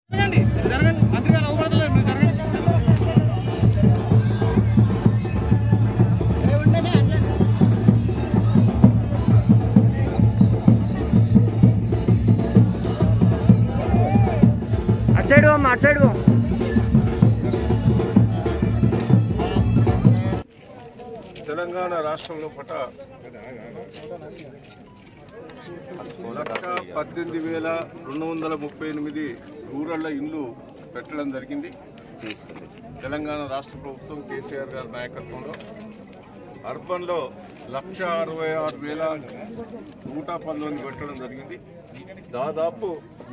జరగండి జరగండి మంత్రి గారు అవ్వబడతలేదు మీరు జరగండి అటు సైడ్ పోమ్మా అటు సైడ్ పో తెలంగాణ రాష్ట్రంలో పట లక్ష పద్దెనిమిది వేల రెండు వందల ముప్పై ఎనిమిది రూరల్ ఇండ్లు పెట్టడం జరిగింది తెలంగాణ రాష్ట్ర ప్రభుత్వం కేసీఆర్ గారి నాయకత్వంలో అర్బన్లో లక్ష అరవై ఆరు వేల నూట పంతొమ్మిది పెట్టడం జరిగింది దాదాపు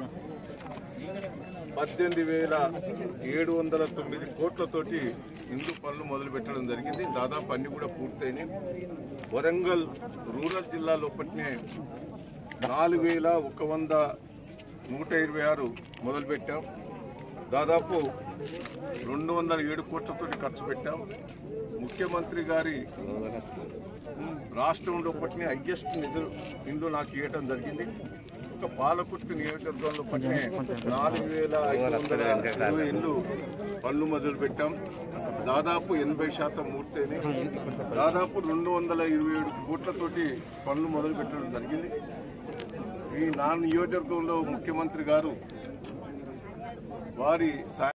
పద్దెనిమిది వేల ఏడు వందల తొమ్మిది కోట్లతోటి ఇండ్లు పనులు మొదలు పెట్టడం జరిగింది దాదాపు అన్ని కూడా పూర్తయినాయి వరంగల్ రూరల్ జిల్లా లోపట్నే నాలుగు వేల ఒక వంద నూట ఇరవై ఆరు మొదలుపెట్టాం దాదాపు రెండు వందల ఏడు కోట్లతోటి ఖర్చు పెట్టాం ముఖ్యమంత్రి గారి రాష్ట్రంలో పట్టిన హైయెస్ట్ నిధులు ఇండ్లు నాకు ఇవ్వడం జరిగింది ఒక పాలకుర్తి నియోజకవర్గంలో పట్టిన నాలుగు వేల ఐదు వందల ఇరవై ఇండ్లు పనులు మొదలు పెట్టాం దాదాపు ఎనభై శాతం పూర్తయినాయి దాదాపు రెండు వందల ఇరవై ఏడు కోట్లతోటి పనులు మొదలు పెట్టడం జరిగింది ఈ నా నియోజకవర్గంలో ముఖ్యమంత్రి గారు వారి సా-